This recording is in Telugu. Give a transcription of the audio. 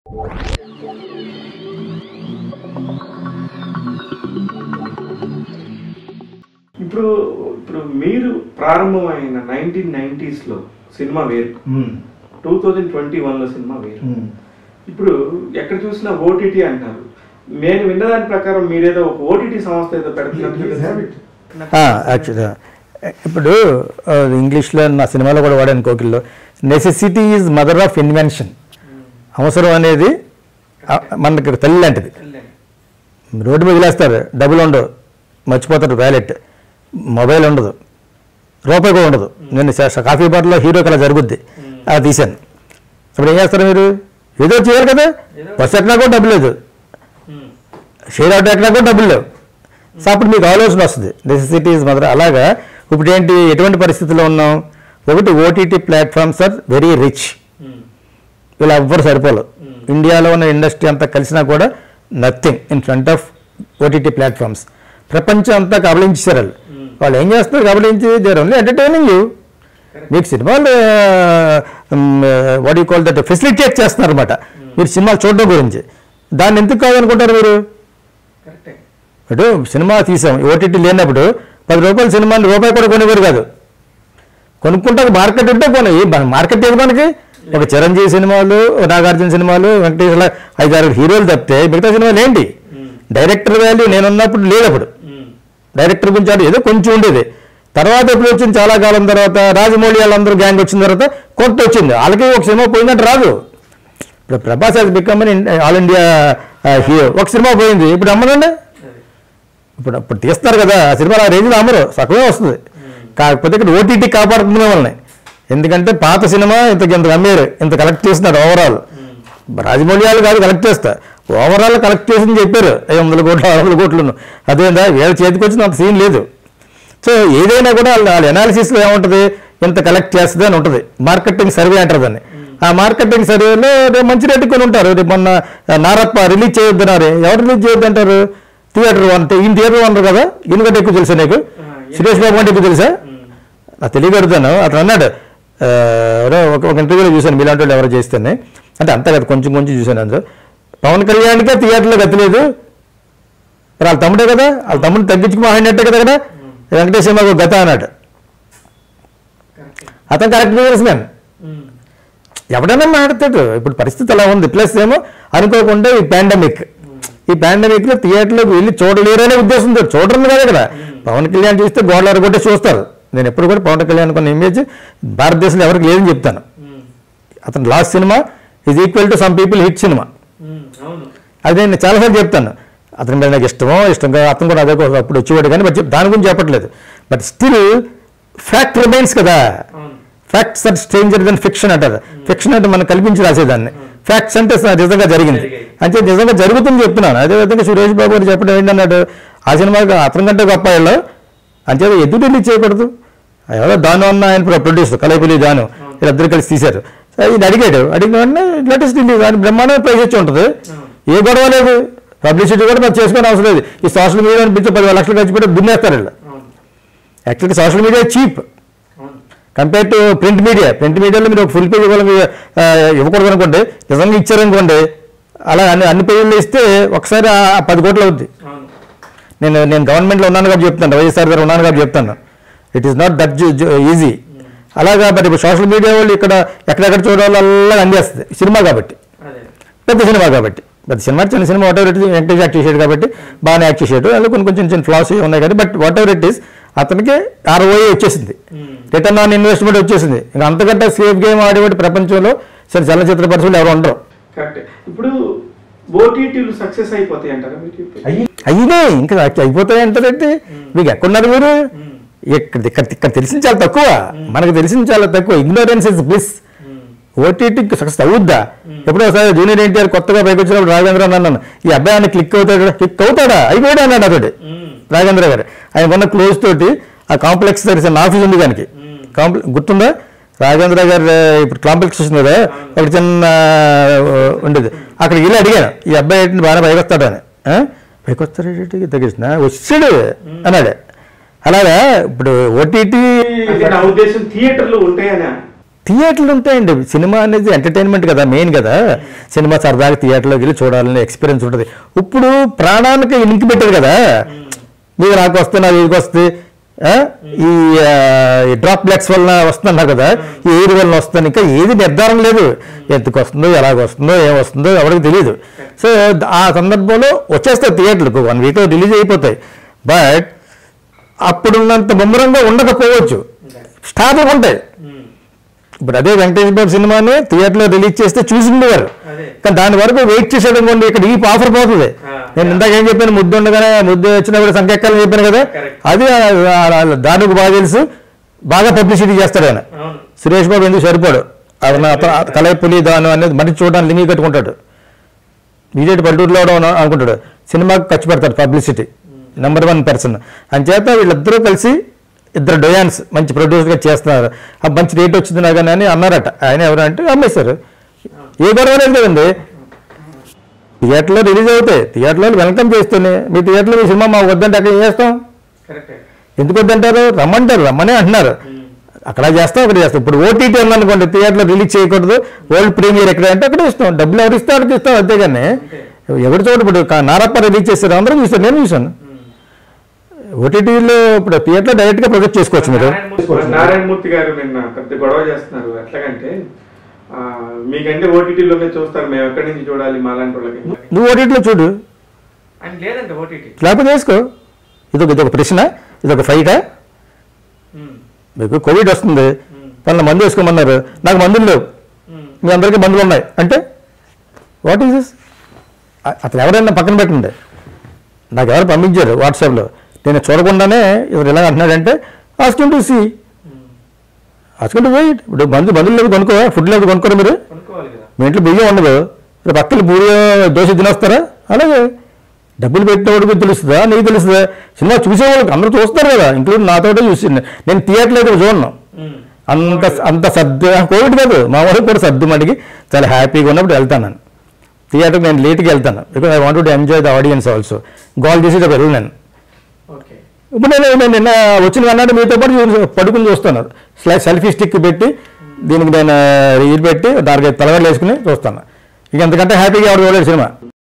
ఇప్పుడు ఇప్పుడు మీరు ప్రారంభమైన నైన్టీన్ నైన్టీస్ లో సినిమా వేరు టూ థౌజండ్ ట్వంటీ వన్ లో సినిమా వేరు ఇప్పుడు ఎక్కడ చూసినా ఓటీటీ అంటారు నేను విన్నదాని ప్రకారం మీరేదో ఒక ఓటీటీ సంస్థ ఏదో పెడుతున్నట్టు యాక్చువల్గా ఇప్పుడు ఆ, ఇంగ్లీష్లో నా సినిమాలో కూడా వాడాను కోకిల్లో necessity is mother of invention అవసరం అనేది ఆ, మనకి తల్లి లాంటిది రోడ్డు మీద వదిలేస్తారు డబ్బులు ఉండవు మర్చిపోతారు వ్యాలెట్ మొబైల్ ఉండదు రూపాయి కూడా ఉండదు నేను శ- కాఫీ బార్లో హీరో కలా జరుగుద్ది అది తీశాను ఇప్పుడు ఏం చేస్తారు మీరు ఏదో చేయాలి కదా బస్ ఎక్కడా కూడా డబ్బు లేదు షేర్ ఆటో ఎక్కడా కూడా డబ్బులు లేవు సో అప్పుడు మీకు ఆలోచన వస్తుంది నెసెసిటీ ఇస్ మదర్ అలాగా ఇప్పుడు ఏంటి ఎటువంటి పరిస్థితిలో ఉన్నాం ఒకటి OTT platforms are very rich ఇలా ఎవ్వరు సరిపోలేదు ఇండియాలో ఉన్న ఇండస్ట్రీ అంతా కలిసినా కూడా nothing in front of OTT platforms ప్రపంచం అంతా కబలించారు వాళ్ళు వాళ్ళు ఏం చేస్తున్నారు కబలించి దేర్ ఓన్లీ ఎంటర్టైనింగ్ యూ మీకు సినిమాలు what you call that facilitate చేస్తున్నారు అనమాట మీరు సినిమాలు చూడడం గురించి దాన్ని ఎందుకు కాదనుకుంటారు మీరు కరెక్టే ఇప్పుడు సినిమా తీసాం ఓటీటీ లేనప్పుడు పది రూపాయల సినిమాని రూపాయి కూడా కొనేవారు కాదు కొనుక్కుంటే మార్కెట్ ఉంటే కొని మార్కెట్ ఏది మనకి ఒక చిరంజీవి సినిమాలు నాగార్జున సినిమాలు వెంకటేశ్వర ఐదారు హీరోలు తప్పితే మిగతా సినిమాలు ఏంటి డైరెక్టర్ వాల్యూ నేను ఉన్నప్పుడు లేదు అప్పుడు డైరెక్టర్ గురించి అంటే ఏదో కొంచెం ఉండేది తర్వాత ఎప్పుడు వచ్చింది చాలా కాలం తర్వాత రాజమౌళి వాళ్ళందరూ గ్యాంగ్ వచ్చిన తర్వాత కొత్త వచ్చింది వాళ్ళకి ఒక సినిమా పోయిందంటే రాదు ఇప్పుడు Prabhas has become all India hero ఒక సినిమా పోయింది ఇప్పుడు అమ్మనండి ఇప్పుడు ఇప్పుడు తీస్తారు కదా ఆ సినిమా ఆ రేంజ్లో అమ్మరు సగమే వస్తుంది కాకపోతే ఇక్కడ ఓటీటీ కాపాడుతుంది వాళ్ళని ఎందుకంటే పాత సినిమా ఇంత ఇంత అమ్మారు ఇంత కలెక్ట్ చేస్తున్నారు ఓవరాల్ రాజమౌళి వాళ్ళు కాదు కలెక్ట్ చేస్తా ఓవరాల్ కలెక్ట్ చేసింది చెప్పారు ఐదు వందల కోట్లు ఆరు వందల కోట్లు అదేందా వీళ్ళ చేతికి వచ్చిన అంత సీన్ లేదు సో ఏదైనా కూడా వాళ్ళ వాళ్ళ అనాలిసిస్లో ఏముంటుంది ఇంత కలెక్ట్ చేస్తుంది అని ఉంటుంది మార్కెటింగ్ సర్వే అంటారు దాన్ని ఆ మార్కెటింగ్ సర్వేలో రేపు మంచి రేటు కొని ఉంటారు రేపు మొన్న నారప్ప రిలీజ్ చేయొద్దన్నారు ఎవరు రిలీజ్ చేయొద్దు అంటారు థియేటర్ అంటే ఈయన థియేటర్ ఉన్నారు కదా ఈయన కంటే ఎక్కువ తెలుసా నీకు సురేష్ బాబు అంటే ఎక్కువ తెలుసా నాకు తెలియగలుగుతాను అతను అన్నాడు ఆ, ఎవరో ఒక ఒక ఇంటర్వ్యూలో చూశాను మీలాంటి వాళ్ళు ఎవరో చేస్తేనే అంటే అంతా కదా కొంచెం కొంచెం చూశాను అందులో పవన్ కళ్యాణ్కే థియేటర్లో గతిలేదు మరి వాళ్ళ తమ్ముడే కదా వాళ్ళ తమ్ముడు తగ్గించుకు మాట్లాడినట్టే కదా కదా వెంకటేశ్వర బాబు గత అన్నాడు అతను కరెక్ట్ బిజినెస్ మ్యాన్ ఎవడైనా మాట్లాడతాడు ఇప్పుడు పరిస్థితి అలా ఉంది ప్లస్ ఏమో అనుకోకుండా ఈ పాండమిక్ ఈ పాండమిక్ లో థియేటర్లోకి వెళ్ళి చూడలేరనే ఉద్దేశంతో చూడరు కదా ఇక్కడ పవన్ కళ్యాణ్ చూస్తే గోడలు కొట్టే చూస్తారు నేను ఎప్పుడు కూడా పవన్ కళ్యాణ్ కొన్న ఇమేజ్ భారతదేశంలో ఎవరికి లేదని చెప్తాను అతను లాస్ట్ సినిమా is equal to some people hit సినిమా అవును అది నేను చాలాసార్లు చెప్తాను అతని మీద నాకు ఇష్టమో ఇష్టం కాదు అతను కూడా అదే కోసం అప్పుడు వచ్చేవాడు కానీ బట్ చెప్- దాని గురించి చెప్పట్లేదు బట్ స్టిల్ ఫ్యాక్ట్ రిమైన్స్ కదా అవును facts are stranger than fiction అంటారు ఫిక్షన్ అంటే మనం కల్పించి రాసేదాన్ని ఫ్యాక్ట్స్ అంటే స- నిజంగా జరిగింది జరిగాయి. అంటే నిజంగా జరుగుతుంది చెప్తున్నాను అదేవిధంగా సురేష్ బాబు గారు చెప్పడం ఏంటన్నాడు ఆ సినిమాకి అతని కంటే గొప్ప వాళ్ళు అంతే ఎదురు రిలీజ్ చేయకూడదు ఎవరో దాను అన్న ఆయన ప్రొడ్యూసర్ కలైపులి దాను వీళ్ళిద్దరు కలిసి తీశారు సో ఇది అడిగాడు అడిగిన వెంటనే లేటెస్ట్ రిలీజ్ అని బ్రహ్మాండమైన ప్రైజ్ వచ్చి ఉంటుంది ఏ గొడవ లేదు పబ్లిసిటీ కూడా మాకు చేసుకునే అవసరం లేదు ఈ సోషల్ మీడియా అనిపించి పదివేల లక్షలు ఖర్చు పెట్టి దున్నేస్తారు వీళ్ళు అవును యాక్చువల్లీ సోషల్ మీడియా చీప్ అవును compare to print media print మీడియాలో మీరు ఒక ఫుల్ పేజ్ ఇవ్వాలి ఇవ్వకూడదు అనుకోండి నిజంగా ఇచ్చారనుకోండి అలా అన్ని అన్ని పేజీలు ఇస్తే ఒకసారి ఆ ఆ పది కోట్లు అవుద్ది అవును నేను నేను గవర్నమెంట్లో ఉన్నాను కాబట్టి చెప్తాను వైఎస్ఆర్ గారు ఉన్నాను కాబట్టి చెప్తాను it is not that easy అలాగా మరి ఇప్పుడు సోషల్ మీడియా వాళ్ళు ఇక్కడ ఎక్కడెక్కడ చూడాలి అలా అందేస్తుంది సినిమా కాబట్టి అదే పెద్ద సినిమా కాబట్టి పెద్ద సినిమా చిన్న సినిమా whatever it Venkatesh act చేసాడు కాబట్టి బాగానే యాక్ట్ చేసాడు అందులో కొన్ని కొంచెం చిన్న ఫ్లాస్ ఉన్నాయి కానీ but whatever it is అతనికి ఆర్ఓఏ వచ్చేసింది రిటర్న్ ఆన్ ఇన్వెస్ట్మెంట్ వచ్చేసింది ఇంకా అంతకంటే సేఫ్ గేమ్ ఆడేవాడు ప్రపంచంలో సరే చలనచిత్ర పరిశ్రమలు ఎవరు ఉండరు కరెక్ట్ ఇప్పుడు ఓటీటీలు సక్సెస్ అయిపోతాయి అంటారా మీరు చెప్పేది? అయినే ఇంకా అయిపోతాయి అంటారంటే మీకు ఎక్కడున్నారు మీరు ఇక్కడ ఇక్కడ ఇక్కడ తెలిసింది చాలా తక్కువ మనకు తెలిసింది చాలా తక్కువ ఇగ్నోరెన్స్ ఇస్ బ్లిస్ ఓటీటీకి సక్సెస్ అవుద్దా ఎప్పుడో ఒకసారి జూనియర్ ఎన్టీఆర్ కొత్తగా పైకి వచ్చినప్పుడు రాజేంద్ర అని అన్నాను ఈ అబ్బాయి ఆయన క్లిక్ అవుతాడు క్లిక్ అవుతాడా అయిపోయాడు అన్నాడు అతడు రాజేంద్ర గారు ఆయన కొన్న క్లోజ్ తోటి ఆ కాంప్లెక్స్ దగ్గర చిన్న ఆఫీస్ ఉంది దానికి కాంప్లెక్స్ గుర్తుందా రాజేంద్ర గారు ఇప్పుడు కాంప్లెక్స్ వచ్చింది కదా ఒక చిన్న ఆ, ఉండేది అక్కడికి వెళ్ళి అడిగాను ఈ అబ్బాయి ఏంటి బాగా పైకి వస్తాడు అని ఆ? పైకి వస్తాడు ఏంటి తగ్గించిన వచ్చాడు అన్నాడు అలాగా ఇప్పుడు ఓటీటీ అంటే నా ఉద్దేశం థియేటర్లు ఉంటాయనా థియేటర్లు ఉంటాయండి సినిమా అనేది ఎంటర్టైన్మెంట్ కదా మెయిన్ కదా సినిమా సరదాగా థియేటర్లోకి వెళ్ళి చూడాలని ఎక్స్పీరియన్స్ ఉంటుంది ఇప్పుడు ప్రాణానికి ఇనికి పెట్టారు కదా మీరు నాకు వస్తే నాకు ఇది వస్తే ఆ? ఈ డ్రాప్ బ్లాక్స్ వల్ల వస్తున్నారు కదా ఈ ఎయిర్ వల్ల వస్తుంది ఇంకా ఏది నిర్ధారణ లేదు ఎందుకు వస్తుందో ఎలాగ వస్తుందో ఏం వస్తుందో ఎవరికి తెలియదు సో ఆ సందర్భంలో వచ్చేస్తాయి థియేటర్లకు వన్ వీక్లో రిలీజ్ అయిపోతాయి బట్ అప్పుడున్నంత ముమ్మరంగా ఉండకపోవచ్చు స్టార్లు ఉంటాయి ఇప్పుడు అదే వెంకటేష్ బాబు సినిమాని థియేటర్లో రిలీజ్ చేస్తే చూసి ఉండేవారు అదే కానీ దాని వరకు వెయిట్ చేసేయడం కొండి ఇక్కడ ఈ ఆఫర్ పోతుంది ఆ. నేను ఇందాక ఏం చెప్పాను ముద్దు ఉండగానే ముద్దు వచ్చినప్పుడు సంకెక్కాలని చెప్పాను కదా Correct. అది ఆ- ఆ- దానికి బాగా తెలుసు బాగా పబ్లిసిటీ చేస్తాడు ఆయన అవును సురేష్ బాబు ఎందుకు సరిపోడు అతను అతను కలైపులి దాని అనేది మట్టి చూడడానికి లింగి కట్టుకుంటాడు బీజేపీ పల్లెటూరులో ఉన్న- అనుకుంటాడు సినిమాకి ఖర్చు పెడతాడు పబ్లిసిటీ నెంబర్ వన్ పర్సన్ అంచేత వీళ్ళిద్దరూ కలిసి ఇద్దరు డొయాన్స్ మంచి ప్రొడ్యూసర్గా చేస్తున్నారు ఆ మంచి రేట్ వచ్చింది నాకు అని అన్నారట ఆయన ఎవరంటే అమ్మేశారు ఏ గొడవ లేదు కదండి థియేటర్లో రిలీజ్ అవుతాయి థియేటర్లో వెల్కమ్ చేస్తూనే మీ థియేటర్లో మీ సినిమా మాకు వద్దంటే అక్కడ ఏం చేస్తాం కరెక్టే ఎందుకు వద్దంటారు రమ్మంటారు రమ్మనే అంటున్నారు అక్కడ చేస్తాం అక్కడ చేస్తాం ఇప్పుడు ఓటీటీ ఉందనుకోండి థియేటర్లో రిలీజ్ చేయకూడదు వరల్డ్ ప్రీమియర్ ఎక్కడ అంటే అక్కడ ఇస్తాం డబ్బులు ఎవరు ఇస్తే అక్కడికి ఇస్తాం అంతేగాని ఎవరి చోట ఇప్పుడు కా- నారప్ప రిలీజ్ చేస్తారు అందరం చూస్తారు నేను చూసాను ఓటీటీలో ఇప్పుడు థియేటర్లో డైరెక్ట్గా ప్రొజెక్ట్ చేసుకోవచ్చు మీరు నారాయణమూర్తి నారాయణమూర్తి గారు నిన్న పెద్ద గొడవ చేస్తున్నారు ఎట్లాగంటే ఆ, మీకంటే ఓటీటీలోనే చూస్తారు మేము ఎక్కడి నుంచి చూడాలి మాలాంటి వాళ్ళకి నువ్వు ఓటీటీలో చూడు అని లేదండి ఓటీటీ లేకపోతే వేసుకో ఇదొక ఇదొక ప్రశ్న ఇదొక ఫైటా మీకు కోవిడ్ వస్తుంది పలానా మందు వేసుకోమన్నారు నాకు మందులు లేవు మీ అందరికీ మందులు ఉన్నాయి అంటే వాట్ ఈస్ దిస్ అతను ఎవరైనా పక్కన పెట్టండి నాకు ఎవరు పంపించారు వాట్సాప్లో నేను చూడకుండానే ఇతను ఇలా అంటున్నాడంటే asking to see asking to wait ఇప్పుడు మందు మందులు లేవు కొనుక్కో ఫుడ్ లేదు కొనుక్కోరు మీరు కొనుక్కోవాలి కదా మీ ఇంట్లో బియ్యం ఉండదు రేపు అక్కలు పూరి దోశ తినేస్తారా అలాగే డబ్బులు పెట్టినవాడికి తెలుస్తుందా నీకు తెలుస్తుందా సినిమా చూసేవాళ్ళకి అందరూ చూస్తారు కదా ఇంక్లూడ్ నాతోటే చూసి నేను థియేటర్లో అయితే చూడను అంత అంత సర్దు కోవిడ్ కాదు మా వాళ్ళకి కూడా సర్దు మడికి చాలా హ్యాపీగా ఉన్నప్పుడు వెళ్తాను నేను థియేటర్కి నేను లేట్గా వెళ్తాను because I want to enjoy the audience also గోల్ చేసి వెళ్ళను నేను ఓకే ఇప్పుడు నేను నేను నిన్న వచ్చిన అన్నాడు మీతో పాటు చూ- పడుకుని చూస్తాను సెల్ఫీ స్టిక్ పెట్టి దీనికి నేను ఇది పెట్టి దానికి తలగడలు వేసుకుని చూస్తాను ఇక ఎంతకంటే హ్యాపీగా ఎవరు చూడలేదు సినిమా